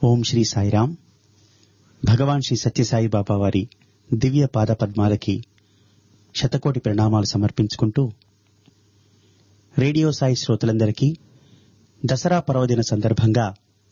ఓం శ్రీ సాయిరాం భగవాన్ శ్రీ సత్యసాయి బాబా వారి దివ్య పాద పద్మాలకి శతకోటి ప్రణామాలు సమర్పించుకుంటూ రేడియో సాయి శ్రోతలందరికీ దసరా పర్వదిన సందర్భంగా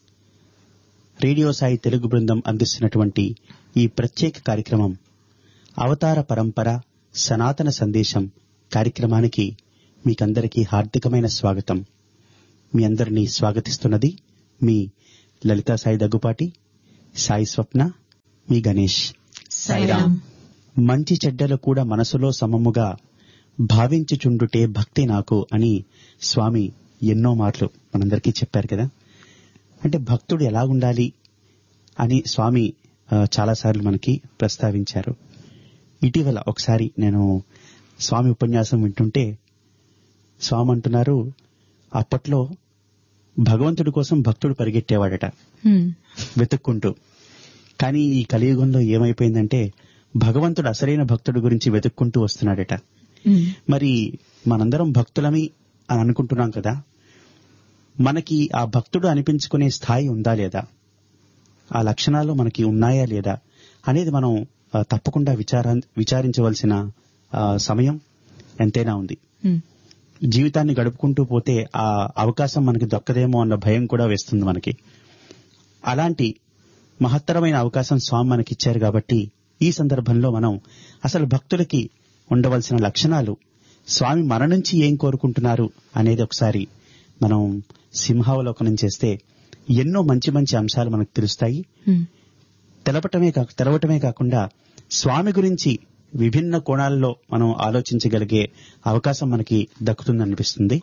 రేడియో సాయి తెలుగు బృందం అందిస్తున్నటువంటి ఈ ప్రత్యేక కార్యక్రమం అవతార పరంపర సనాతన సందేశం కార్యక్రమానికి మీకందరికీ హార్దికమైన స్వాగతం మీ అందరినీ స్వాగతిస్తున్నది మీ లలితా సాయి దగ్గుపాటి సాయి స్వప్న మీ గణేష్ సాయిరామ్ మంచి చెడ్డలు కూడా మనసులో సమముగా భావించుచుండుటే భక్తి నాకు అని స్వామి ఎన్నో మాటలు మనందరికీ చెప్పారు కదా అంటే భక్తుడు ఎలా ఉండాలి అని స్వామి ఆ, చాలాసార్లు మనకి ప్రస్తావించారు ఇటీవల ఒకసారి నేను స్వామి ఉపన్యాసం వింటుంటే స్వామి అంటున్నారు అప్పట్లో భగవంతుడి కోసం భక్తుడు పరిగెట్టేవాడట వెతుక్కుంటూ కానీ ఈ కలియుగంలో ఏమైపోయిందంటే భగవంతుడు అసలైన భక్తుడి గురించి వెతుక్కుంటూ వస్తున్నాడట మరి మనందరం భక్తులమి అని అనుకుంటున్నాం కదా మనకి ఆ భక్తుడు అనిపించుకునే స్థాయి ఉందా లేదా ఆ లక్షణాలు మనకి ఉన్నాయా లేదా అనేది మనం ఆ, తప్పకుండా విచార విచారించవలసిన ఆ, సమయం ఎంతైనా ఉంది జీవితాన్ని గడుపుకుంటూ పోతే ఆ అవకాశం మనకి దొక్కదేమో అన్న భయం కూడా వేస్తుంది మనకి అలాంటి మహత్తరమైన అవకాశం స్వామి మనకిచ్చారు కాబట్టి ఈ సందర్భంలో మనం అసలు భక్తులకి ఉండవలసిన లక్షణాలు స్వామి మన నుంచి ఏం కోరుకుంటున్నారు అనేది ఒకసారి మనం సింహావలోకనం చేస్తే ఎన్నో మంచి మంచి అంశాలు మనకు తెలుస్తాయి తెలపటమే కాక తెలవటమే కాకుండా స్వామి గురించి విభిన్న కోణాల్లో మనం ఆలోచించగలిగే అవకాశం మనకి దక్కుతుందనిపిస్తుంది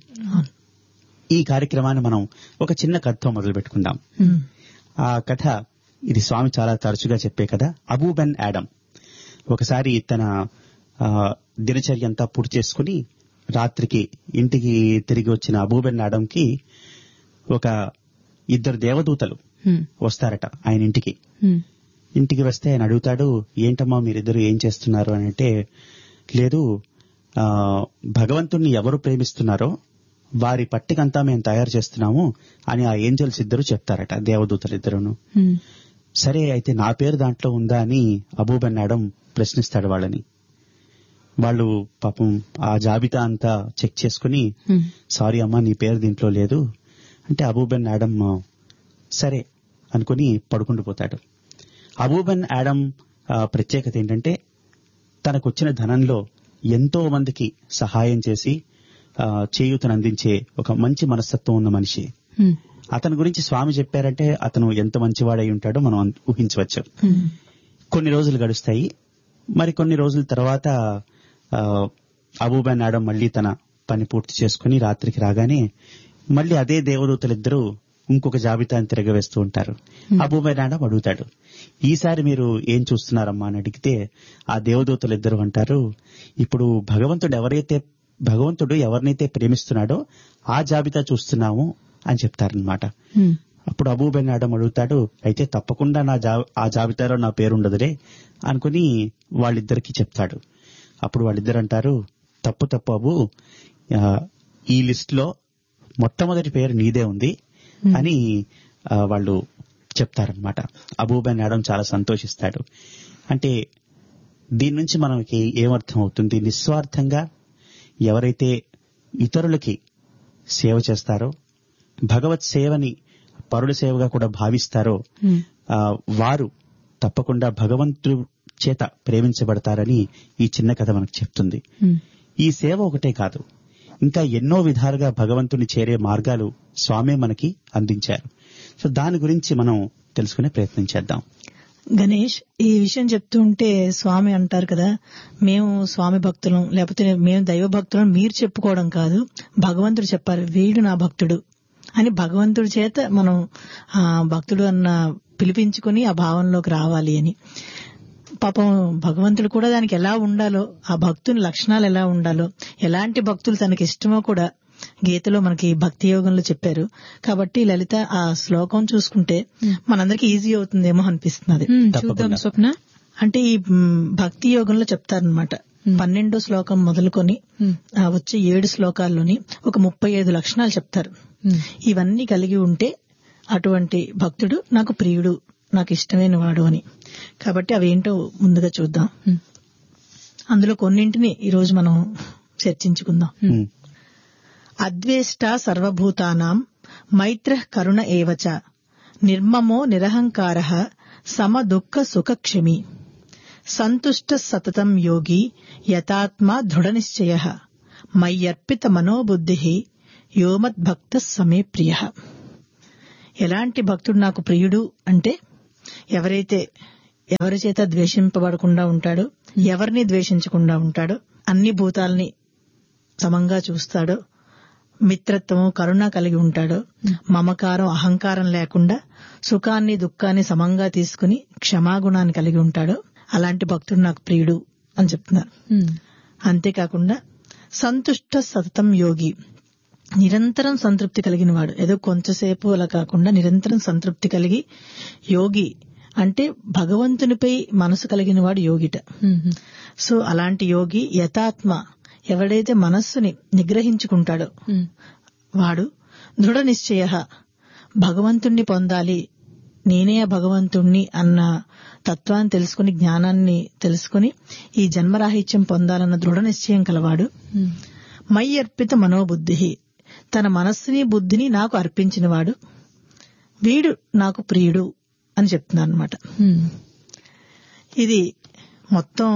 ఈ కార్యక్రమాన్ని మనం ఒక చిన్న కథతో మొదలు పెట్టుకుందాం ఆ కథ ఇది స్వామి చాలా తరచుగా చెప్పే కథ అబూబెన్ యాడమ్ ఒకసారి తన ఆ, దినచర్య అంతా పూర్తి చేసుకుని రాత్రికి ఇంటికి తిరిగి వచ్చిన అబూబెన్ యాడమ్కి ఒక ఇద్దరు దేవదూతలు వస్తారట ఆయన ఇంటికి ఇంటికి వస్తే ఆయన అడుగుతాడు ఏంటమ్మా మీరిద్దరు ఏం చేస్తున్నారు అని అంటే లేదు ఆ, భగవంతుణ్ణి ఎవరు ప్రేమిస్తున్నారో వారి పట్టికంతా మేము తయారు చేస్తున్నాము అని ఆ ఏంజల్స్ ఇద్దరు చెప్తారట దేవదూతలు ఇద్దరును సరే అయితే నా పేరు దాంట్లో ఉందా అని అబూబెన్ మేడం ప్రశ్నిస్తాడు వాళ్ళని వాళ్ళు పాపం ఆ జాబితా అంతా చెక్ చేసుకుని సారీ అమ్మా నీ పేరు దీంట్లో లేదు అంటే అబూబెన్ యాడమ్ సరే అనుకుని పడుకుంటూ పోతాడు అబూబెన్ యాడమ్ ఆ, ప్రత్యేకత ఏంటంటే తనకు వచ్చిన ధనంలో ఎంతో మందికి సహాయం చేసి ఆ, చేయూతను అందించే ఒక మంచి మనస్తత్వం ఉన్న మనిషి అతని గురించి స్వామి చెప్పారంటే అతను ఎంత మంచివాడై ఉంటాడో మనం అన్- ఊహించవచ్చు కొన్ని రోజులు గడుస్తాయి మరి కొన్ని రోజుల తర్వాత ఆ, అబూబెన్ ఆడం మళ్ళీ తన పని పూర్తి చేసుకుని రాత్రికి రాగానే మళ్ళీ అదే దేవదూతలిద్దరూ ఇంకొక జాబితాని తిరగవేస్తూ ఉంటారు అబూబెన్ ఆడం అడుగుతాడు ఈసారి మీరు ఏం చూస్తున్నారమ్మా అని అడిగితే ఆ దేవదూతలిద్దరు అంటారు ఇప్పుడు భగవంతుడు ఎవరైతే భగవంతుడు ఎవరినైతే ప్రేమిస్తున్నాడో ఆ జాబితా చూస్తున్నాము అని చెప్తారనమాట అప్పుడు అబూబెన్ ఆడం అడుగుతాడు అయితే తప్పకుండా నా జా ఆ జాబితాలో నా పేరు ఉండదులే అనుకుని వాళ్ళిద్దరికి చెప్తాడు అప్పుడు వాళ్ళిద్దరు అంటారు తప్పు తప్పు అబు ఆ, ఈ లిస్ట్ లో మొట్టమొదటి పేరు నీదే ఉంది అని ఆ, వాళ్ళు చెప్తారనమాట అబూబెన్ ఆడం చాలా సంతోషిస్తాడు అంటే దీని నుంచి మనకి ఏమర్థం అవుతుంది నిస్వార్థంగా ఎవరైతే ఇతరులకి సేవ చేస్తారో భగవత్ సేవని పరుల సేవగా కూడా భావిస్తారో ఆ, వారు తప్పకుండా భగవంతుడు చేత ప్రేమించబడతారని ఈ చిన్న కథ మనకు చెప్తుంది ఈ సేవ ఒకటే కాదు ఇంకా ఎన్నో విధాలుగా భగవంతుని చేరే మార్గాలు స్వామే మనకి అందించారు సో దాని గురించి మనం తెలుసుకునే ప్రయత్నం చేద్దాం గణేష్ ఈ విషయం చెప్తూ ఉంటే స్వామి అంటారు కదా మేము స్వామి భక్తులం లేకపోతే మేము దైవ భక్తులం మీరు చెప్పుకోవడం కాదు భగవంతుడు చెప్పారు వీడు నా భక్తుడు అని భగవంతుడి చేత మనం ఆ భక్తుడు అన్న పిలిపించుకుని ఆ భావంలోకి రావాలి అని పాపం భగవంతుడు కూడా దానికి ఎలా ఉండాలో ఆ భక్తుని లక్షణాలు ఎలా ఉండాలో ఎలాంటి భక్తులు తనకి ఇష్టమో కూడా గీతలో మనకి భక్తి యోగంలో చెప్పారు కాబట్టి లలిత ఆ శ్లోకం చూసుకుంటే మనందరికి ఈజీ అవుతుందేమో అనిపిస్తున్నది చూద్దాం స్వప్న అంటే ఈ మ్, భక్తి యోగంలో చెప్తారనమాట పన్నెండో శ్లోకం మొదలుకొని ఆ వచ్చే ఏడు శ్లోకాల్లోని ఒక ముప్పై ఐదు లక్షణాలు చెప్తారు ఇవన్నీ కలిగి ఉంటే అటువంటి భక్తుడు నాకు ప్రియుడు నాకు ఇష్టమైన వాడు అని కాబట్టి అవేంటో ముందుగా చూద్దాం ఉమ్, అందులో కొన్నింటిని ఈరోజు మనం చర్చించుకుందాం ఉమ్, అద్వేష్ట సర్వభూతానాం మైత్ర కరుణ ఏవచ నిర్మమో నిరహంకార సమ దుఃఖ సుఖక్షమి సంతుష్ట సతతం యోగి యథాత్మా దృఢనిశ్చయ మయ్యర్పిత మనోబుద్ధి యోమద్భక్త సమే ప్రియ ఎలాంటి భక్తుడు నాకు ప్రియుడు అంటే ఎవరైతే ఎవరి చేత ద్వేషింపబడకుండా ఉంటాడో ఎవరిని ద్వేషించకుండా ఉంటాడో అన్ని భూతాల్ని సమంగా చూస్తాడో మిత్రత్వము కరుణ కలిగి ఉంటాడో మమకారం అహంకారం లేకుండా సుఖాన్ని దుఃఖాన్ని సమంగా తీసుకుని క్షమాగుణాన్ని కలిగి ఉంటాడో అలాంటి భక్తుడు నాకు ప్రియుడు అని చెప్తున్నారు ఉమ్, అంతేకాకుండా సంతుష్ట సతతం యోగి నిరంతరం సంతృప్తి కలిగిన వాడు ఏదో కొంచెంసేపు అలా కాకుండా నిరంతరం సంతృప్తి కలిగి యోగి అంటే భగవంతునిపై మనసు కలిగిన వాడు యోగిట ఉమ్, సో అలాంటి యోగి యథాత్మ ఎవడైతే మనస్సుని నిగ్రహించుకుంటాడో ఉమ్, వాడు దృఢ నిశ్చయ భగవంతుణ్ణి పొందాలి నేనే ఆ భగవంతుణ్ణి అన్న తత్వాన్ని తెలుసుకుని జ్ఞానాన్ని తెలుసుకుని ఈ జన్మరాహిత్యం పొందాలన్న దృఢ నిశ్చయం కలవాడు ఉమ్, మై అర్పిత మనోబుద్ధి తన మనస్సుని బుద్ధిని నాకు అర్పించినవాడు వీడు నాకు ప్రియుడు అని చెప్తున్నాను అనమాట ఉమ్, ఇది మొత్తం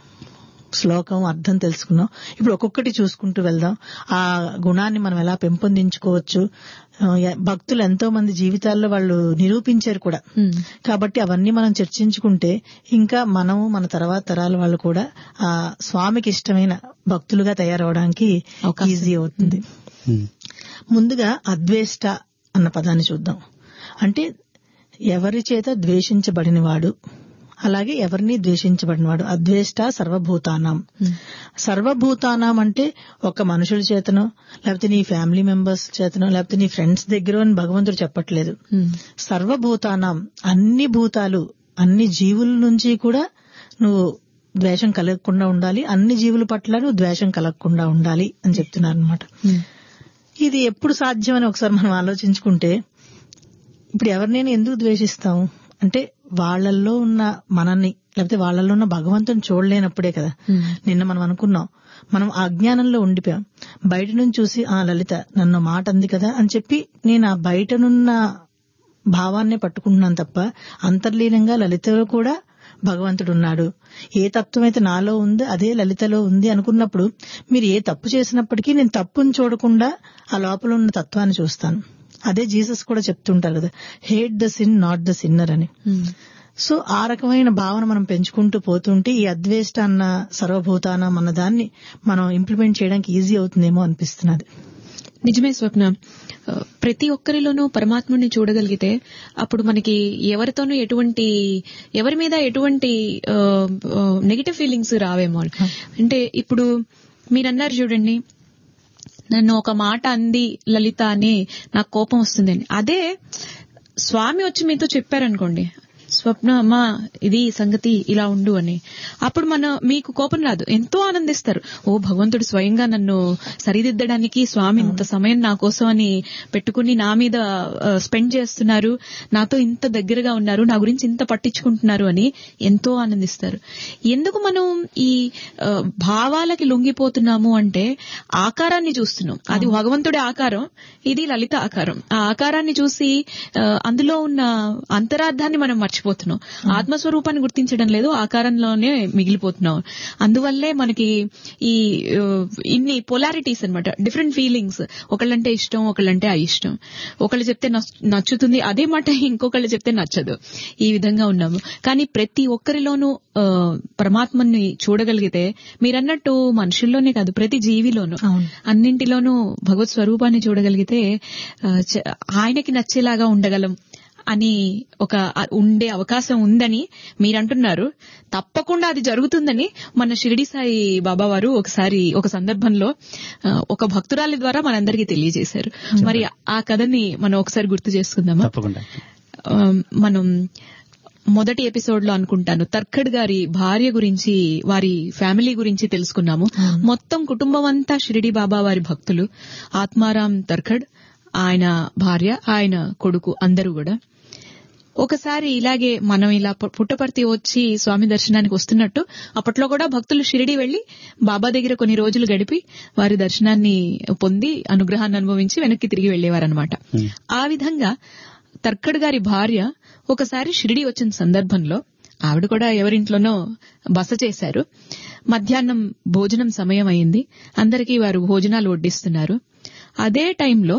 శ్లోకం అర్థం తెలుసుకున్నాం ఇప్పుడు ఒక్కొక్కటి చూసుకుంటూ వెళ్దాం ఆ గుణాన్ని మనం ఎలా పెంపొందించుకోవచ్చు ఆ, భక్తులు ఎంతో మంది జీవితాల్లో వాళ్ళు నిరూపించారు కూడా ఉమ్, కాబట్టి అవన్నీ మనం చర్చించుకుంటే ఇంకా మనం మన తర్వాత తరాల వాళ్ళు కూడా ఆ స్వామికి ఇష్టమైన భక్తులుగా తయారవడానికి అవకాశం. ఈజీ అవుతుంది ఉమ్, ముందుగా అద్వేష్ట అన్న పదాన్ని చూద్దాం అంటే ఎవరి చేత ద్వేషించబడినవాడు అలాగే ఎవరిని ద్వేషించబడినవాడు అద్వేష్ట సర్వభూతానాం ఉమ్, సర్వభూతానాం అంటే ఒక మనుషుల చేతనో లేకపోతే నీ ఫ్యామిలీ మెంబర్స్ చేతనో లేకపోతే నీ ఫ్రెండ్స్ దగ్గర అని భగవంతుడు చెప్పట్లేదు ఉమ్, సర్వభూతానాం అన్ని భూతాలు అన్ని జీవుల నుంచి కూడా నువ్వు ద్వేషం కలగకుండా ఉండాలి అన్ని జీవుల పట్ల నువ్వు ద్వేషం కలగకుండా ఉండాలి అని చెప్తున్నారు అనమాట ఉమ్, ఇది ఎప్పుడు సాధ్యం అని ఒకసారి మనం ఆలోచించుకుంటే ఇప్పుడు ఎవరినైనా ఎందుకు ద్వేషిస్తాం అంటే వాళ్ళల్లో ఉన్న మనల్ని లేకపోతే వాళ్ళల్లో ఉన్న భగవంతుని చూడలేనప్పుడే కదా ఉమ్, నిన్న మనం అనుకున్నాం మనం ఆ అజ్ఞానంలో ఉండిపోయాం బయట నుంచి చూసి ఆ లలిత నన్ను మాట అంది కదా అని చెప్పి నేను ఆ బయటనున్న భావాన్నే పట్టుకుంటున్నాను తప్ప అంతర్లీనంగా లలితలో కూడా భగవంతుడు ఉన్నాడు ఏ తత్వం అయితే నాలో ఉందో అదే లలితలో ఉంది అనుకున్నప్పుడు మీరు ఏ తప్పు చేసినప్పటికీ నేను తప్పుని చూడకుండా ఆ లోపల ఉన్న తత్వాన్ని చూస్తాను అదే జీసస్ కూడా చెప్తుంటారు కదా hate the sin not the sinner అని ఉమ్, సో ఆ రకమైన భావన మనం పెంచుకుంటూ పోతుంటే ఈ అద్వేష్ట అన్న సర్వభూతానం అన్న దాన్ని మనం ఇంప్లిమెంట్ చేయడానికి ఈజీ అవుతుందేమో అనిపిస్తున్నది నిజమే స్వప్న ఆ, ప్రతి ఒక్కరిలోనూ పరమాత్ముడిని చూడగలిగితే అప్పుడు మనకి ఎవరితోనూ ఎటువంటి ఎవరి మీద ఎటువంటి నెగిటివ్ ఫీలింగ్స్ రావేమో అంటే ఇప్పుడు మీరన్నారు చూడండి నన్ను ఒక మాట అంది లలిత అని నాకు కోపం వస్తుందని అదే స్వామి వచ్చి మీతో చెప్పారనుకోండి స్వప్న అమ్మా ఇది సంగతి ఇలా ఉండు అని అప్పుడు మన మీకు కోపం రాదు ఎంతో ఆనందిస్తారు ఓ భగవంతుడు స్వయంగా నన్ను సరిదిద్దడానికి స్వామి ఇంత సమయం నా కోసం అని పెట్టుకుని నా మీద స్పెండ్ చేస్తున్నారు నాతో ఇంత దగ్గరగా ఉన్నారు నా గురించి ఇంత పట్టించుకుంటున్నారు అని ఎంతో ఆనందిస్తారు ఎందుకు మనం ఈ ఆ, భావాలకి లొంగిపోతున్నాము అంటే ఆకారాన్ని చూస్తున్నాం అది భగవంతుడి ఆకారం ఇది లలిత ఆకారం ఆ ఆకారాన్ని చూసి ఆ, అందులో ఉన్న అంతరార్థాన్ని మనం మర్చిపోతున్నాం ఆత్మస్వరూపాన్ని గుర్తించడం లేదు ఆకారంలోనే మిగిలిపోతున్నాం అందువల్లే మనకి ఈ ఆ, ఇన్ని పొలారిటీస్ అన్నమాట డిఫరెంట్ ఫీలింగ్స్ ఒకళ్ళంటే ఇష్టం ఒకళ్ళంటే అయిష్టం ఒకళ్ళు చెప్తే నచ్- నచ్చుతుంది అదే మాట ఇంకొకళ్ళు చెప్తే నచ్చదు ఈ విధంగా ఉన్నాము కానీ ప్రతి ఒక్కరిలోనూ ఆ, పరమాత్మని చూడగలిగితే మీరన్నట్టు మనుషుల్లోనే కాదు ప్రతి జీవిలోనూ అవును. అన్నింటిలోనూ భగవత్ స్వరూపాన్ని చూడగలిగితే ఆ, చ- ఆయనకి నచ్చేలాగా ఉండగలం అని ఒక ఆ- ఉండే అవకాశం ఉందని మీరంటున్నారు తప్పకుండా అది జరుగుతుందని మన షిరిడి సాయి బాబా వారు ఒకసారి ఒక సందర్భంలో ఆ, ఒక భక్తురాలి ద్వారా మనందరికీ తెలియజేశారు మరి ఆ కథని మనం ఒకసారి గుర్తు చేసుకుందామా తప్పకుండా ఆ, మనం మొదటి ఎపిసోడ్ లో అనుకుంటాను తర్ఖడ్ గారి భార్య గురించి వారి ఫ్యామిలీ గురించి తెలుసుకున్నాము మొత్తం కుటుంబం అంతా షిరిడి బాబా వారి భక్తులు ఆత్మారాం తర్ఖడ్ ఆయన భార్య ఆయన కొడుకు అందరూ కూడా ఒకసారి ఇలాగే మనం ఇలా పు- పుట్టపర్తి వచ్చి స్వామి దర్శనానికి వస్తున్నట్టు అప్పట్లో కూడా భక్తులు షిరిడి వెళ్లి బాబా దగ్గర కొన్ని రోజులు గడిపి వారి దర్శనాన్ని పొంది అనుగ్రహాన్ని అనుభవించి వెనక్కి తిరిగి వెళ్లేవారనమాట ఆ విధంగా తర్కడ్ గారి భార్య ఒకసారి షిరిడి వచ్చిన సందర్భంలో ఆవిడ కూడా ఎవరింట్లోనో బస చేశారు మధ్యాహ్నం భోజనం సమయం అయింది అందరికీ వారు భోజనాలు వడ్డిస్తున్నారు అదే టైంలో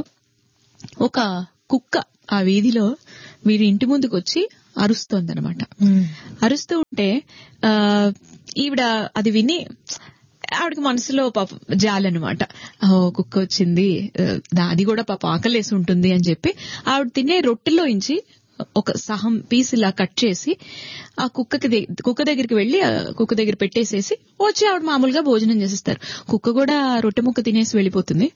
ఒక కుక్క ఆ వీధిలో వీరి ఇంటి ముందుకు వచ్చి అరుస్తోందనమాట అరుస్తూ ఉంటే ఆ ఈవిడ అది విని ఆవిడకి మనసులో పాప జాలనమాట ఓ కుక్క వచ్చింది ఆ, అది కూడా పాప ఆకలేసి ఉంటుంది అని చెప్పి ఆవిడ తినే రొట్టెలో ఇంచి ఒక సహం పీస్ ఇలా కట్ చేసి ఆ కుక్కకి ద- కుక్క దగ్గరికి వెళ్లి ఆ కుక్క దగ్గర పెట్టేసేసి వచ్చి ఆవిడ మామూలుగా భోజనం చేసేస్తారు కుక్క కూడా ఆ రొట్టె ముక్క తినేసి వెళ్ళిపోతుంది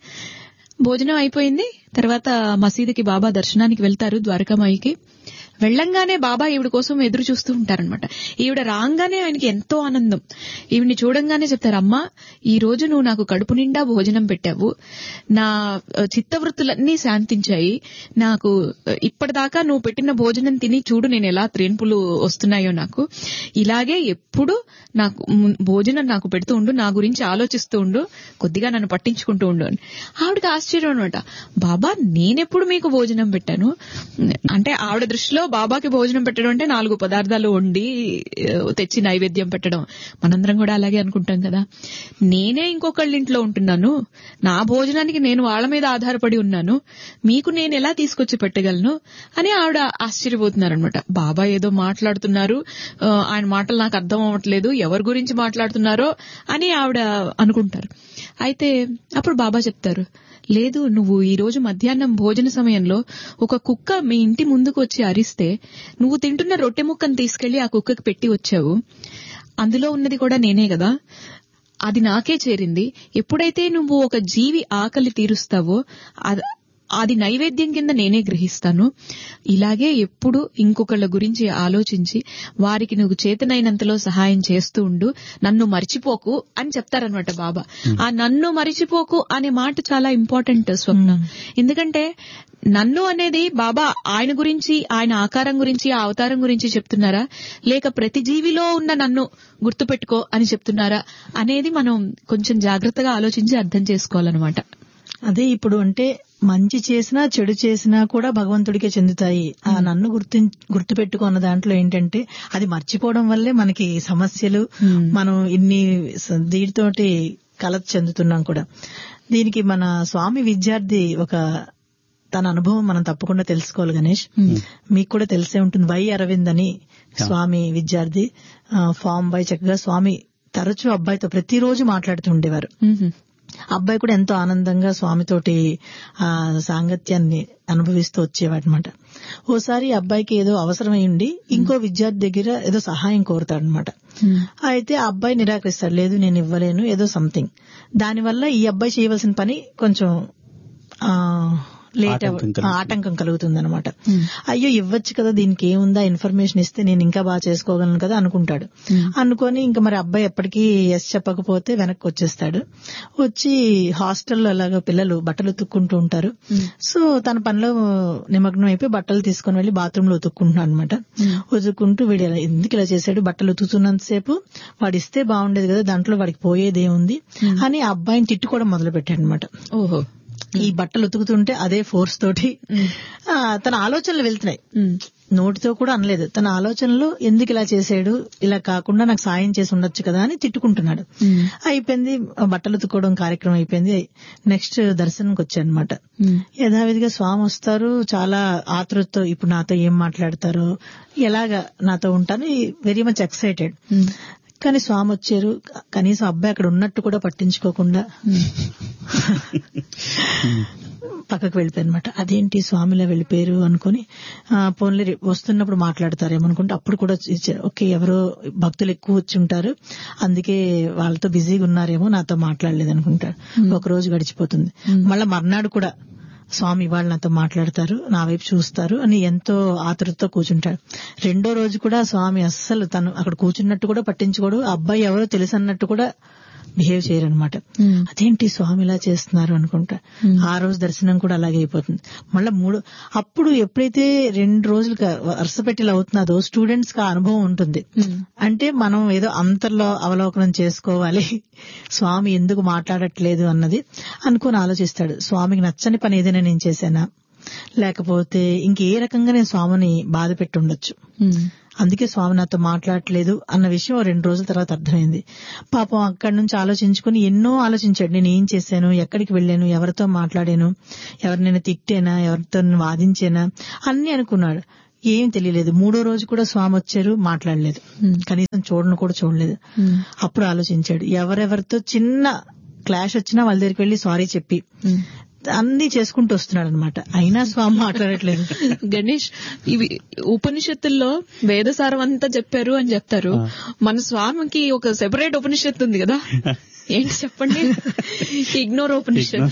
భోజనం అయిపోయింది తర్వాత మసీదుకి బాబా దర్శనానికి వెళ్తారు ద్వారకామాయికి వెళ్ళంగానే బాబా ఈవిడ కోసం ఎదురు చూస్తూ ఉంటారనమాట ఈవిడ రాగానే ఆయనకి ఎంతో ఆనందం ఈవిడ్ని చూడంగానే చెప్తారు అమ్మా ఈ రోజు నువ్వు నాకు కడుపు నిండా భోజనం పెట్టావు నా ఆ, చిత్తవృత్తులన్నీ శాంతించాయి నాకు ఆ, ఇప్పటిదాకా నువ్వు పెట్టిన భోజనం తిని చూడు నేను ఎలా త్రేన్పులు వస్తున్నాయో నాకు ఇలాగే ఎప్పుడు నాకు ము- భోజనం నాకు పెడుతూ ఉండు నా గురించి ఆలోచిస్తూ ఉండు కొద్దిగా నన్ను పట్టించుకుంటూ ఉండు అని ఆవిడకి ఆశ్చర్యం అనమాట బాబా నేనెప్పుడు మీకు భోజనం పెట్టాను అంటే ఆవిడ దృష్టిలో బాబాకి భోజనం పెట్టడం అంటే నాలుగు పదార్థాలు వండి ఆ, తెచ్చి నైవేద్యం పెట్టడం మనందరం కూడా అలాగే అనుకుంటాం కదా నేనే ఇంకొకళ్ళ ఇంట్లో ఉంటున్నాను నా భోజనానికి నేను వాళ్ళ మీద ఆధారపడి ఉన్నాను మీకు నేను ఎలా తీసుకొచ్చి పెట్టగలను అని ఆవిడ ఆశ్చర్యపోతున్నారనమాట బాబా ఏదో మాట్లాడుతున్నారు ఆ, ఆయన మాటలు నాకు అర్థం అవ్వట్లేదు ఎవరి గురించి మాట్లాడుతున్నారో అని ఆవిడ అనుకుంటారు అయితే అప్పుడు బాబా చెప్తారు లేదు నువ్వు ఈ రోజు మధ్యాహ్నం భోజన సమయంలో ఒక కుక్క మీ ఇంటి ముందుకు వచ్చి అరిస్తే నువ్వు తింటున్న రొట్టె ముక్కను తీసుకెళ్లి ఆ కుక్కకి పెట్టి వచ్చావు అందులో ఉన్నది కూడా నేనే కదా అది నాకే చేరింది ఎప్పుడైతే నువ్వు ఒక జీవి ఆకలి తీరుస్తావో అద- అది నైవేద్యం కింద నేనే గ్రహిస్తాను ఇలాగే ఎప్పుడు ఇంకొకళ్ళ గురించి ఆలోచించి వారికి నువ్వు చేతనైనంతలో సహాయం చేస్తూ ఉండు నన్ను మర్చిపోకు అని చెప్తారనమాట బాబా ఆ నన్ను మరిచిపోకు అనే మాట చాలా ఇంపార్టెంట్ స్వప్న ఎందుకంటే నన్ను అనేది బాబా ఆయన గురించి ఆయన ఆకారం గురించి ఆ అవతారం గురించి చెప్తున్నారా లేక ప్రతి జీవిలో ఉన్న నన్ను గుర్తుపెట్టుకో అని చెప్తున్నారా అనేది మనం కొంచెం జాగ్రత్తగా ఆలోచించి అర్థం చేసుకోవాలన్నమాట అదే ఇప్పుడు అంటే మంచి చేసినా చెడు చేసినా కూడా భగవంతుడికే చెందుతాయి ఆ నన్ను గుర్తు గుర్తు పెట్టుకున్న దాంట్లో ఏంటంటే అది మర్చిపోవడం వల్లే మనకి సమస్యలు Hmm. మనం ఇన్ని స- దీనితోటి కలత చెందుతున్నాం కూడా దీనికి మన స్వామి విద్యార్థి ఒక తన అనుభవం మనం తప్పకుండా తెలుసుకోవాలి గణేష్ మీకు కూడా తెలిసే ఉంటుంది వై అరవింద్ అని స్వామి విద్యార్థి ఆ, ఫామ్ బై చక్కగా స్వామి తరచూ అబ్బాయితో ప్రతిరోజు మాట్లాడుతూ ఉండేవారు మ్మ్. అబ్బాయి కూడా ఎంతో ఆనందంగా స్వామితోటి ఆ సాంగత్యాన్ని అనుభవిస్తూ వచ్చేవాడనమాట ఓసారి ఈ అబ్బాయికి ఏదో అవసరమై ఉండి ఇంకో విద్యార్థి దగ్గర ఏదో సహాయం కోరుతాడనమాట మ్మ్. అయితే ఆ అబ్బాయి నిరాకరిస్తాడు లేదు నేను ఇవ్వలేను ఏదో సంథింగ్ దానివల్ల ఈ అబ్బాయి చేయవలసిన పని కొంచెం ఆ లేట్ ఆటంకం కలుగుతుంది. ఆటంకం కలుగుతుంది అనమాట Hmm. అయ్యో ఇవ్వచ్చు కదా దీనికి ఏముందా ఇన్ఫర్మేషన్ ఇస్తే నేను ఇంకా బాగా చేసుకోగలను కదా అనుకుంటాడు అనుకొని ఇంకా మరి అబ్బాయి ఎప్పటికీ ఎస్ చెప్పకపోతే వెనక్కి వచ్చేస్తాడు వచ్చి హాస్టల్లో అలాగా పిల్లలు బట్టలు ఉతుక్కుంటూ ఉంటారు సో తన పనిలో నిమగ్నం అయిపోయి బట్టలు తీసుకొని వెళ్లి బాత్రూమ్ లో ఉతుక్కుంటున్నాడు అనమాట ఉతుక్కుంటూ వీడు ఇలా- ఎందుకు ఇలా చేశాడు బట్టలు ఉతుకుతున్నంతసేపు వాడు ఇస్తే బాగుండేది కదా దాంట్లో వాడికి పోయేది ఏముంది అని ఆ అబ్బాయిని తిట్టుకోవడం మొదలు పెట్టాడు అనమాట ఓహో ఈ బట్టలు ఉతుకుతుంటే అదే ఫోర్స్ తోటి ఆ, తన ఆలోచనలు వెళ్తున్నాయి మ్మ్. నోటితో కూడా అనలేదు తన ఆలోచనలు ఎందుకు ఇలా చేశాడు ఇలా కాకుండా నాకు సాయం చేసి ఉండొచ్చు కదా అని తిట్టుకుంటున్నాడు మ్మ్. అయిపోయింది ఆ బట్టలు ఉతుక్కోవడం కార్యక్రమం అయిపోయింది నెక్స్ట్ దర్శనంకి వచ్చాడనమాట మ్మ్. యథావిధిగా స్వామి వస్తారు చాలా ఆతృతతో ఇప్పుడు నాతో ఏం మాట్లాడతారు ఎలాగా నాతో ఉంటాను వెరీ మచ్ ఎక్సైటెడ్ మ్మ్. కానీ స్వామి వచ్చారు కనీసం అబ్బాయి అక్కడ ఉన్నట్టు కూడా పట్టించుకోకుండా పక్కకు వెళ్ళిపోయారనమాట అదేంటి స్వామిలా వెళ్ళిపోయారు అనుకుని ఆ, పోన్లే రేపు వస్తున్నప్పుడు మాట్లాడతారేమో అనుకుంటే అప్పుడు కూడా ఇచ్చారు ఓకే ఎవరో భక్తులు ఎక్కువ వచ్చి ఉంటారు అందుకే వాళ్ళతో బిజీగా ఉన్నారేమో నాతో మాట్లాడలేదు అనుకుంటారు ఒక రోజు గడిచిపోతుంది మళ్ళా మర్నాడు కూడా స్వామి ఇవాళ నాతో మాట్లాడతారు నా వైపు చూస్తారు అని ఎంతో ఆతృతతో కూర్చుంటాడు రెండో రోజు కూడా స్వామి అస్సలు తను అక్కడ కూర్చున్నట్టు కూడా పట్టించుకోడు ఆ అబ్బాయి ఎవరో తెలుసు అన్నట్టు కూడా బిహేవ్ చేయరనమాట Hmm. అదేంటి స్వామి ఇలా చేస్తున్నారు అనుకుంటా Hmm. ఆ రోజు దర్శనం కూడా అలాగే అయిపోతుంది మళ్ళీ మూడు అప్పుడు ఎప్పుడైతే రెండు రోజులు వరుస పెట్టి ఇలా అవుతున్నదో స్టూడెంట్స్ కి ఆ అనుభవం ఉంటుంది Hmm. అంటే మనం ఏదో అంతర్లో అవలోకనం చేసుకోవాలి స్వామి ఎందుకు మాట్లాడట్లేదు అన్నది అనుకుని ఆలోచిస్తాడు స్వామికి నచ్చని పని ఏదైనా నేను చేశానా లేకపోతే ఇంకే రకంగా నేను స్వామిని బాధ పెట్టి ఉండొచ్చు Hmm. అందుకే స్వామి నాతో మాట్లాడట్లేదు అన్న విషయం ఓ రెండు రోజుల తర్వాత అర్థమైంది పాపం అక్కడి నుంచి ఆలోచించుకుని ఎన్నో ఆలోచించాడు నేను ఏం చేశాను ఎక్కడికి వెళ్ళాను ఎవరితో మాట్లాడాను ఎవరినైనా తిట్టానా ఎవరితో వాదించానా అన్ని అనుకున్నాడు ఏం తెలియలేదు మూడో రోజు కూడా స్వామి వచ్చారు మాట్లాడలేదు Hmm. కనీసం చూడను కూడా చూడలేదు Hmm. అప్పుడు ఆలోచించాడు ఎవరెవరితో చిన్న క్లాష్ వచ్చినా వాళ్ళ దగ్గరికి వెళ్లి సారీ చెప్పి Hmm. అన్ని చేసుకుంటూ వస్తున్నాడు అనమాట అయినా స్వామి మాట్లాడట్లేదు గణేష్ ఇవి ఉపనిషత్తుల్లో వేదసారం అంతా చెప్పారు అని చెప్తారు ఆ. మన స్వామికి ఒక సెపరేట్ ఉపనిషత్తు ఉంది కదా ఏంటి చెప్పండి ఇగ్నోర్ ఉపనిషత్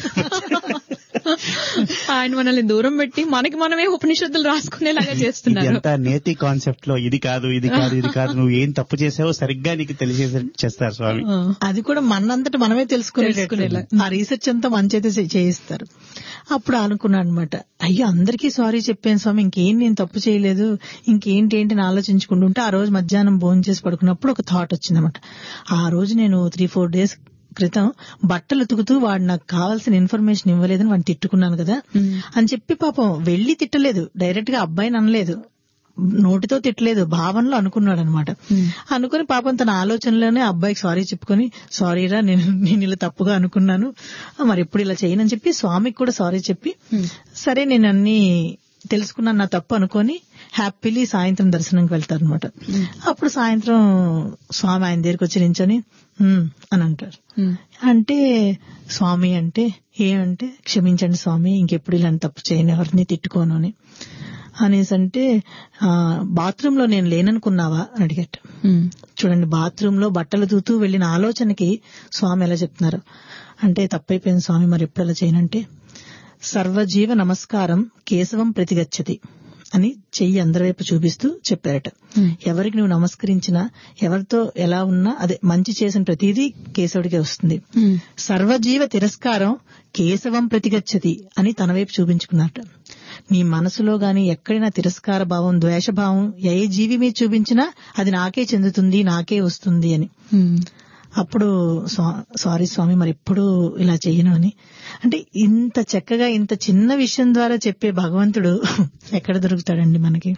ఆయన మనల్ని దూరం పెట్టి మనకి మనమే ఉపనిషత్తులు రాసుకునేలాగా చేస్తున్నారు ఎంత నేతి కాన్సెప్ట్ లో ఇది కాదు ఇది కాదు ఇది కాదు నువ్వు ఏం తప్పు చేసావో సరిగ్గా నీకు తెలిసేసి చేస్తారు స్వామి ఆ. అది కూడా మనంతట మనమే తెలుసుకునేలా తెలుసుకునేలా. ఆ రీసెర్చ్ అంతా మంచైతే చే- చేయిస్తారు అప్పుడు అనుకున్నాను అనమాట అయ్యో అందరికీ సారీ చెప్పాను స్వామి ఇంకేం నేను తప్పు చేయలేదు ఇంకేంటి ఏంటి అని ఆలోచించుకుంటుంటే ఆ రోజు మధ్యాహ్నం భోజనం చేసి పడుకున్నప్పుడు ఒక థాట్ వచ్చిందన్నమాట ఆ రోజు నేను త్రీ ఫోర్ డేస్ క్రితం బట్టలు ఉతుకుతూ వాడు నాకు కావాల్సిన ఇన్ఫర్మేషన్ ఇవ్వలేదని వాడిని తిట్టుకున్నాను కదా మ్మ్. అని చెప్పి పాపం వెళ్లి తిట్టలేదు డైరెక్ట్ గా అబ్బాయిని అనలేదు నోటితో తిట్టలేదు భావనలో అనుకున్నాడు అనమాట మ్మ్. అనుకుని పాపం తన ఆలోచనలోనే అబ్బాయికి సారీ చెప్పుకొని సారీరా నేను నేను ఇలా తప్పుగా అనుకున్నాను ఆ, మరి ఎప్పుడు ఇలా చేయనని చెప్పి స్వామికి కూడా సారీ చెప్పి మ్మ్. సరే నేను అన్ని తెలుసుకున్నాను నా తప్పు అనుకొని హ్యాపీలీ సాయంత్రం దర్శనంకి వెళ్తారు అనమాట అప్పుడు సాయంత్రం స్వామి ఆయన దగ్గరికి వచ్చి నించొని "హ్మ్" అని అంటారు మ్మ్. అంటే స్వామి అంటే ఏమంటే క్షమించండి స్వామి ఇంకెప్పుడు ఇలాంటి తప్పు చేయను ఎవరిని తిట్టుకోను అని అనేసి అంటే బాత్రూమ్ లో నేను లేననుకున్నావా అని అడిగట మ్మ్. చూడండి బాత్రూమ్ లో బట్టలు తూతూ వెళ్లిన ఆలోచనకి స్వామి ఎలా చెప్తున్నారు అంటే తప్పైపోయింది స్వామి మరి ఎప్పుడు అలా చేయనంటే సర్వజీవ నమస్కారం కేశవం ప్రతిగచ్చతి అని చెయ్యి అందరి వైపు చూపిస్తూ చెప్పారట మ్మ్. ఎవరికి నువ్వు నమస్కరించినా ఎవరితో ఎలా ఉన్నా అదే మంచి చేసిన ప్రతిదీ కేశవుడికే వస్తుంది మ్మ్. సర్వజీవ తిరస్కారం కేశవం ప్రతిగచ్చతి అని తన వైపు చూపించుకున్నట్ట నీ మనసులో గాని ఎక్కడైనా తిరస్కార భావం ద్వేషభావం ఏ జీవి మీద చూపించినా అది నాకే చెందుతుంది నాకే వస్తుంది అని మ్మ్. అప్పుడు స్వా- సారీ స్వామి మరి ఎప్పుడు ఇలా చెయ్యను అని అంటే ఇంత చక్కగా ఇంత చిన్న విషయం ద్వారా చెప్పే భగవంతుడు ఎక్కడ దొరుకుతాడండి మనకి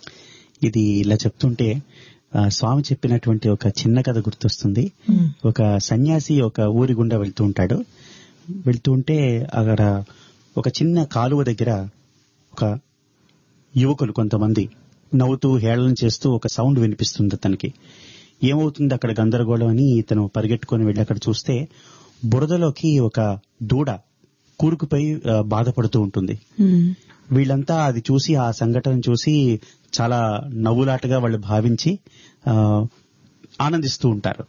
ఇది ఇలా చెప్తుంటే ఆ, స్వామి చెప్పినటువంటి ఒక చిన్న కథ గుర్తొస్తుంది మ్మ్. ఒక సన్యాసి ఒక ఊరి గుండా వెళ్తూ ఉంటాడు వెళ్తూ ఉంటే అక్కడ ఒక చిన్న కాలువ దగ్గర ఒక యువకులు కొంతమంది నవ్వుతూ హేళన చేస్తూ ఒక సౌండ్ వినిపిస్తుంది అతనికి ఏమవుతుంది అక్కడ గందరగోళం అని ఇతను పరిగెట్టుకొని వెళ్ళి అక్కడ చూస్తే బురదలోకి ఒక దూడ కూరుకుపోయి ఆ, బాధపడుతూ ఉంటుంది మ్మ్. వీళ్ళంతా అది చూసి ఆ సంఘటన చూసి చాలా నవ్వులాటగా వాళ్ళు భావించి ఆ, ఆనందిస్తూ ఉంటారు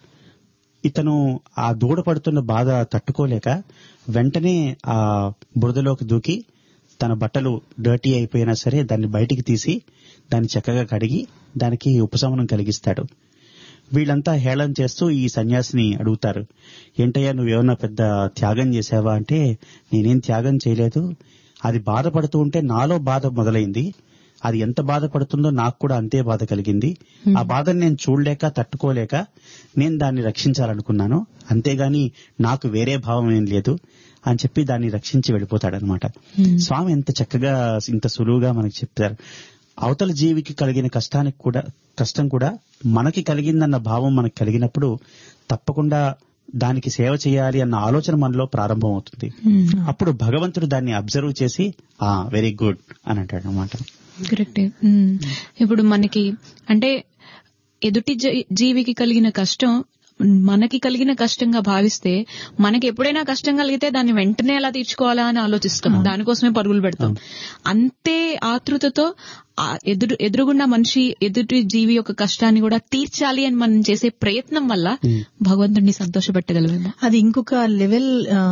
ఇతను ఆ దూడ పడుతున్న బాధ తట్టుకోలేక వెంటనే ఆ బురదలోకి దూకి తన బట్టలు డర్టీ అయిపోయినా సరే దాన్ని బయటికి తీసి దాన్ని చక్కగా కడిగి దానికి ఉపశమనం కలిగిస్తాడు వీళ్ళంతా హేళన చేస్తూ ఈ సన్యాసిని అడుగుతారు ఏంటయ్యా నువ్వేమన్నా పెద్ద త్యాగం చేసావా అంటే నేనేం త్యాగం చేయలేదు అది బాధపడుతూ ఉంటే నాలో బాధ మొదలైంది అది ఎంత బాధపడుతుందో నాకు కూడా అంతే బాధ కలిగింది ఆ బాధను నేను చూడలేక తట్టుకోలేక నేను దాన్ని రక్షించాలనుకున్నాను అంతేగాని నాకు వేరే భావం ఏం లేదు అని చెప్పి దాన్ని రక్షించి వెళ్ళిపోతాడనమాట స్వామి ఎంత చక్కగా ఇంత సులువుగా మనకి చెప్తారు అవతల జీవికి కలిగిన కష్టానికి కూడా కష్టం కూడా మనకి కలిగిందన్న భావం మనకి కలిగినప్పుడు తప్పకుండా దానికి సేవ చేయాలి అన్న ఆలోచన మనలో ప్రారంభం అవుతుంది అప్పుడు భగవంతుడు దాన్ని అబ్జర్వ్ చేసి ఆ వెరీ గుడ్ అని అంటాడు అనమాట కరెక్టే మ్మ్. ఇప్పుడు మనకి అంటే ఎదుటి జీ- జీవికి కలిగిన కష్టం మనకి కలిగిన కష్టంగా భావిస్తే మనకి ఎప్పుడైనా కష్టం కలిగితే దాన్ని వెంటనే ఎలా తీర్చుకోవాలా అని ఆలోచిస్తాం దానికోసమే పరుగులు పెడతాం అంతే ఆతృతతో ఆ ఎదురు ఎదురుగున్న మనిషి ఎదుటి జీవి యొక్క కష్టాన్ని కూడా తీర్చాలి అని మనం చేసే ప్రయత్నం వల్ల భగవంతుడిని సంతోషపెట్టగలమేమో అది ఇంకొక లెవెల్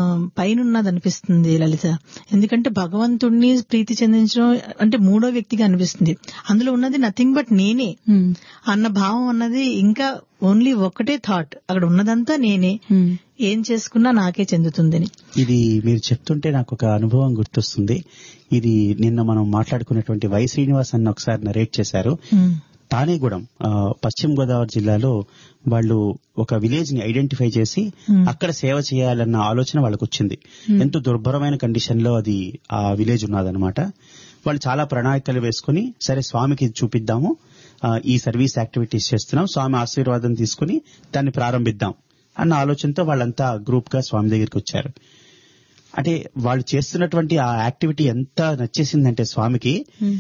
పైన ఉన్నది అనిపిస్తుంది లలిత ఎందుకంటే భగవంతుడిని ప్రీతి చెందించడం అంటే మూడో వ్యక్తిగా అనిపిస్తుంది అందులో ఉన్నది నథింగ్ బట్ నేనే మ్మ్. అన్న భావం అన్నది ఇంకా ఓన్లీ ఒక్కటే థాట్ అక్కడ ఉన్నదంతా నేనే మ్మ్. ఏం చేసుకున్నా నాకే చెందుతుందని ఇది మీరు చెప్తుంటే నాకు ఒక అనుభవం గుర్తొస్తుంది ఇది నిన్న మనం మాట్లాడుకున్నటువంటి వై శ్రీనివాస్ అన్న ఒకసారి నరేట్ చేశారు ఉమ్, తానేగూడెం ఆ, పశ్చిమ గోదావరి జిల్లాలో వాళ్ళు ఒక విలేజ్ ని ఐడెంటిఫై చేసి Hmm. అక్కడ సేవ చేయాలన్న ఆలోచన వాళ్ళకు వచ్చింది ఎంతో దుర్భరమైన కండిషన్ లో అది ఆ విలేజ్ ఉన్నదన్నమాట వాళ్ళు చాలా ప్రణాళికలు వేసుకుని సరే స్వామికి ఇది చూపిద్దాము ఆ, ఈ సర్వీస్ యాక్టివిటీస్ చేస్తున్నాం స్వామి ఆశీర్వాదం తీసుకుని దాన్ని ప్రారంభిద్దాం అన్న ఆలోచనతో వాళ్ళంతా గ్రూప్ గా స్వామి దగ్గరికి వచ్చారు అంటే వాళ్ళు చేస్తున్నటువంటి ఆ యాక్టివిటీ ఎంత నచ్చేసిందంటే స్వామికి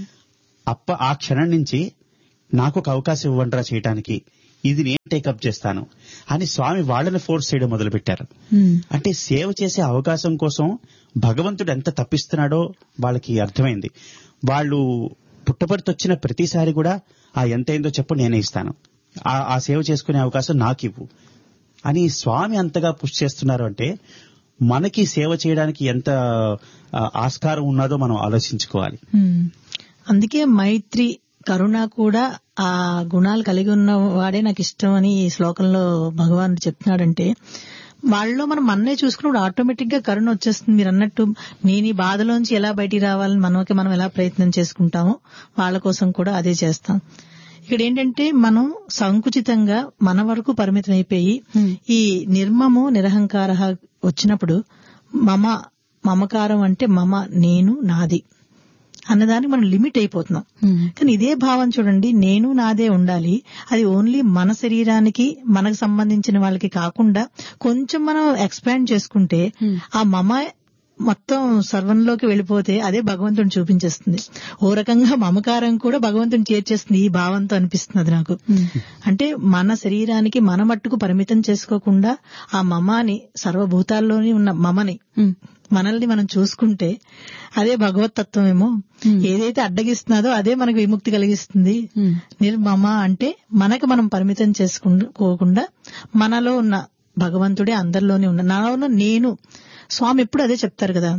అప్ప ఆ క్షణం నుంచి నాకు ఒక అవకాశం ఇవ్వండిరా చేయటానికి ఇది నేను టేకప్ చేస్తాను అని స్వామి వాళ్ళని ఫోర్స్ చేయడం మొదలు పెట్టారు అంటే సేవ చేసే అవకాశం కోసం భగవంతుడు ఎంత తప్పిస్తున్నాడో వాళ్ళకి అర్థమైంది వాళ్ళు పుట్టపర్తి వచ్చిన ప్రతిసారి కూడా ఆ ఎంతైందో చెప్పు నేనే ఇస్తాను ఆ- ఆ సేవ చేసుకునే అవకాశం నాకు ఇవ్వు అని స్వామి అంతగా పుష్ చేస్తున్నారు అంటే మనకి సేవ చేయడానికి ఎంత ఆ, ఆస్కారం ఉన్నదో మనం ఆలోచించుకోవాలి ఉమ్. అందుకే మైత్రి కరుణ కూడా ఆ గుణాలు కలిగి ఉన్న వాడే నాకు ఇష్టం అని ఈ శ్లోకంలో భగవానుడు చెప్తున్నాడంటే వాళ్ళలో మనం మన్నే చూసుకున్నప్పుడు ఆటోమేటిక్ గా కరుణ వచ్చేస్తుంది మీరు అన్నట్టు నేను ఈ బాధలోంచి ఎలా బయటికి రావాలని మనకి మనం ఎలా ప్రయత్నం చేసుకుంటామో వాళ్ళ కోసం కూడా అదే చేస్తాం ఇక్కడ ఏంటంటే మనం సంకుచితంగా మన వరకు పరిమితం అయిపోయి ఈ నిర్మము నిరహంకార వచ్చినప్పుడు మమ మమకారం అంటే మమ నేను నాది అన్నదానికి మనం లిమిట్ అయిపోతున్నాం కానీ ఇదే భావం చూడండి నేను నాదే ఉండాలి అది ఓన్లీ మన శరీరానికి మనకు సంబంధించిన వాళ్ళకి కాకుండా కొంచెం మనం ఎక్స్పాండ్ చేసుకుంటే ఆ మమ మొత్తం సర్వంలోకి వెళ్ళిపోతే అదే భగవంతుని చూపించేస్తుంది ఓ రకంగా మమకారం కూడా భగవంతుని చేర్చేస్తుంది ఈ భావంతో అనిపిస్తుంది నాకు అంటే మన శరీరానికి మన మట్టుకు పరిమితం చేసుకోకుండా ఆ మమాని సర్వభూతాల్లోని ఉన్న మమని మనల్ని మనం చూసుకుంటే అదే భగవతత్వం ఏమో ఏదైతే అడ్డగిస్తున్నదో అదే మనకు విముక్తి కలిగిస్తుంది నిర్మమ అంటే మనకు మనం పరిమితం చేసుకోకుండా మనలో ఉన్న భగవంతుడే అందరిలోనే ఉన్న నాలో ఉన్న నేను స్వామి ఎప్పుడు అదే చెప్తారు కదా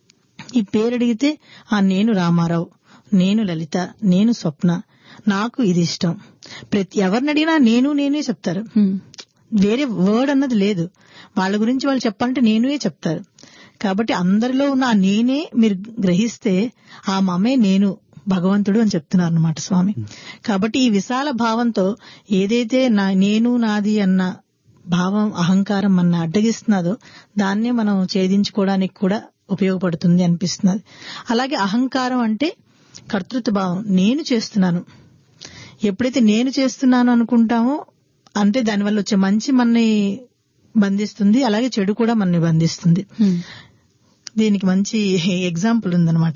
ఈ పేరు అడిగితే ఆ నేను రామారావు నేను లలిత నేను స్వప్న నాకు ఇది ఇష్టం ప్రతి ఎవరిని అడిగినా నేను నేనే చెప్తారు వేరే వర్డ్ అన్నది లేదు వాళ్ళ గురించి వాళ్ళు చెప్పాలంటే నేనే చెప్తారు కాబట్టి అందరిలో ఉన్న ఆ నేనే మీరు గ్రహిస్తే ఆ మమే నేను భగవంతుడు అని చెప్తున్నారు అనమాట స్వామి కాబట్టి ఈ విశాల భావంతో ఏదైతే నా నేను నాది అన్న భావం అహంకారం మన అడ్డగిస్తున్నదో దాన్నే మనం ఛేదించుకోవడానికి కూడా ఉపయోగపడుతుంది అనిపిస్తున్నది అలాగే అహంకారం అంటే కర్తృత్వ భావం నేను చేస్తున్నాను ఎప్పుడైతే నేను చేస్తున్నాను అనుకుంటామో అంటే దానివల్ల వచ్చే మంచి మనని బంధిస్తుంది అలాగే చెడు కూడా మనని బంధిస్తుంది దీనికి మంచి ఎగ్జాంపుల్ ఉందన్నమాట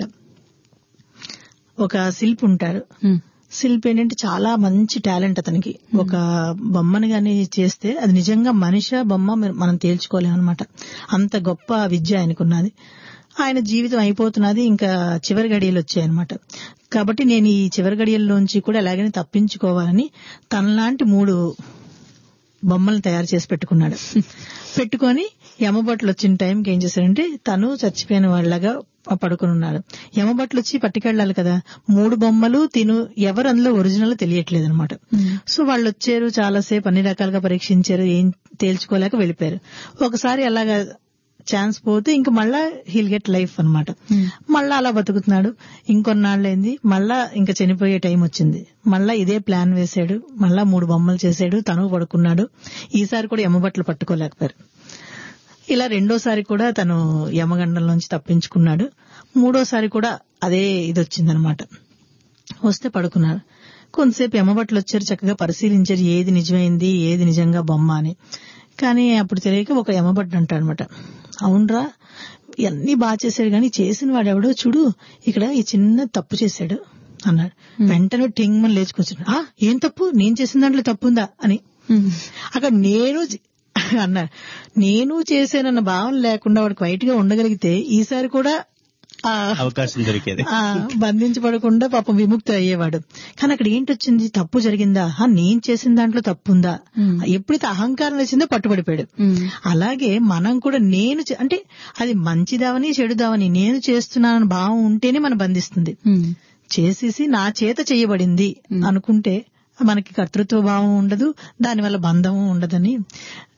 ఒక శిల్పి ఉంటాడు శిల్పి ఏంటంటే చాలా మంచి టాలెంట్ అతనికి ఒక బొమ్మని గాని చేస్తే అది నిజంగా మనిషి బొమ్మ మీరు- మనం తేల్చుకోలేం అనమాట అంత గొప్ప విద్య ఆయనకున్నది ఆయన జీవితం అయిపోతున్నది ఇంకా చివరి గడియలు వచ్చాయన్నమాట కాబట్టి నేను ఈ చివరి గడియల్లోంచి కూడా ఎలాగైనా తప్పించుకోవాలని తనలాంటి మూడు బొమ్మలను తయారు చేసి పెట్టుకున్నాడు పెట్టుకొని యమబట్లు వచ్చిన టైంకి ఏం చేశాడంటే తను చచ్చిపోయిన వాళ్ళగా పడుకుని ఉన్నాడు యమబట్లు వచ్చి పట్టుకెళ్ళాలి కదా మూడు బొమ్మలు తిను ఎవరు అందులో ఒరిజినల్ తెలియట్లేదు అనమాట సో వాళ్ళు వచ్చారు చాలాసేపు అన్ని రకాలుగా పరీక్షించారు ఏం తేల్చుకోలేక వెళ్ళిపోయారు ఒకసారి అలాగా ఛాన్స్ పోతే ఇంక మళ్ళా హీల్ గెట్ లైఫ్ అన్నమాట మళ్ళా అలా బతుకుతున్నాడు ఇంకొన్నాళ్ళైంది మళ్ళా ఇంకా చనిపోయే టైం వచ్చింది మళ్ళా ఇదే ప్లాన్ వేశాడు మళ్ళా మూడు బొమ్మలు చేశాడు తను పడుకున్నాడు ఈసారి కూడా యమబట్లు పట్టుకోలేకపోయారు ఇలా రెండోసారి కూడా తను యమగండంలోంచి తప్పించుకున్నాడు మూడోసారి కూడా అదే ఇది వచ్చిందనమాట వస్తే పడుకున్నారు కొంతసేపు యమబట్లు వచ్చారు చక్కగా పరిశీలించారు ఏది నిజమైంది ఏది నిజంగా బొమ్మ అని కానీ అప్పుడు తెలియక ఒక యమబడ్డు అంటాడనమాట అవునరా ఇవన్నీ బాగా చేశాడు కానీ చేసిన వాడు ఎవడో చూడు ఇక్కడ ఈ చిన్న తప్పు చేశాడు అన్నాడు వెంటనే టింగ్ మన లేచుకొచ్చాడు ఆ ఏం తప్పు నేను చేసిన దాంట్లో తప్పు ఉందా అని అక్కడ నేను చే- అన్నాడు నేను చేశానన్న భావన లేకుండా వాడు క్వైట్ గా ఉండగలిగితే ఈసారి కూడా ఆ అవకాశం దొరికేది ఆ, బంధించబడకుండా పాపం విముక్తి అయ్యేవాడు కానీ అక్కడ ఏంటి వచ్చింది తప్పు జరిగిందా ఆ, నేను చేసిన దాంట్లో తప్పు ఉందా ఎప్పుడైతే అహంకారం వచ్చిందో పట్టుబడిపోయాడు అలాగే మనం కూడా నేను చే- అంటే అది మంచిదావని చెడుదావని నేను చేస్తున్నానని భావం ఉంటేనే మనం బంధిస్తుంది చేసేసి నా చేత చేయబడింది అనుకుంటే మనకి కర్తృత్వ భావం ఉండదు దానివల్ల బంధము ఉండదని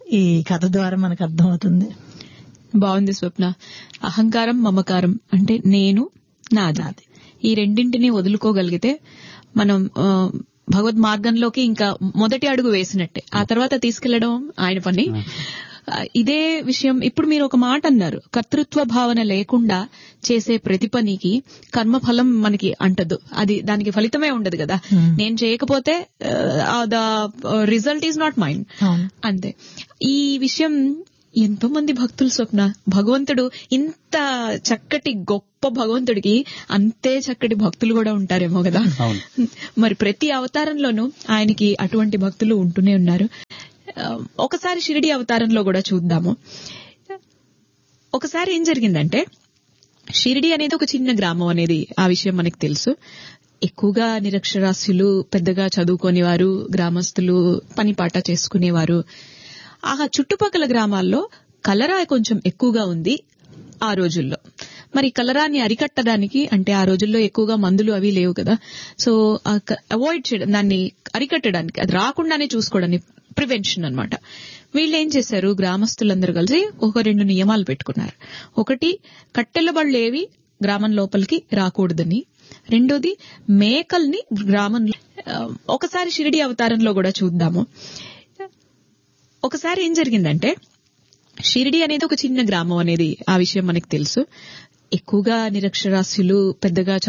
ఈ కథ ద్వారా మనకు అర్థమవుతుంది బాగుంది స్వప్న అహంకారం మమకారం అంటే నేను నాది ఈ రెండింటిని వదులుకోగలిగితే మనం ఆ, భగవద్ మార్గంలోకి ఇంకా మొదటి అడుగు వేసినట్టే ఆ తర్వాత తీసుకెళ్లడం ఆయన పని ఆ, ఇదే విషయం ఇప్పుడు మీరు ఒక మాట అన్నారు కర్తృత్వ భావన లేకుండా చేసే ప్రతి పనికి కర్మఫలం మనకి అంటదు అది దానికి ఫలితమే ఉండదు కదా Hmm. నేను చేయకపోతే the result is not mine అవును అంతే ఈ విషయం ఎంతో మంది భక్తులు స్వప్న భగవంతుడు ఇంత చక్కటి గొప్ప భగవంతుడికి అంతే చక్కటి భక్తులు కూడా ఉంటారేమో కదా అవును. మరి ప్రతి అవతారంలోనూ ఆయనకి అటువంటి భక్తులు ఉంటూనే ఉన్నారు ఆ, ఒకసారి షిరిడి అవతారంలో కూడా చూద్దాము ఒకసారి ఏం జరిగిందంటే షిరిడి అనేది ఒక చిన్న గ్రామం అనేది ఆ విషయం మనకు తెలుసు ఎక్కువగా నిరక్షరాస్యులు పెద్దగా చదువుకోని వారు గ్రామస్తులు పనిపాట చేసుకునేవారు ఆ చుట్టుపక్కల గ్రామాల్లో కలరా కొంచెం ఎక్కువగా ఉంది ఆ రోజుల్లో మరి కలరాని అరికట్టడానికి అంటే ఆ రోజుల్లో ఎక్కువగా మందులు అవి లేవు కదా సో అవాయిడ్ చేయడం దాన్ని అరికట్టడానికి అది రాకుండానే చూసుకోవడానికి ప్రివెన్షన్ అన్నమాట వీళ్ళు ఏం చేశారు గ్రామస్తులందరూ కలిసి ఒక రెండు నియమాలు పెట్టుకున్నారు ఒకటి కట్టెల బళ్ళు ఏవి గ్రామం లోపలికి రాకూడదని రెండోది మేకల్ని గ్రామంలో ఆ, ఒకసారి షిరిడి అవతారంలో కూడా చూద్దాము ఒకసారి ఏం జరిగిందంటే షిరిడి అనేది ఒక చిన్న గ్రామం అనేది ఆ విషయం మనకు తెలుసు ఎక్కువగా నిరక్షరాస్యులు పెద్దగా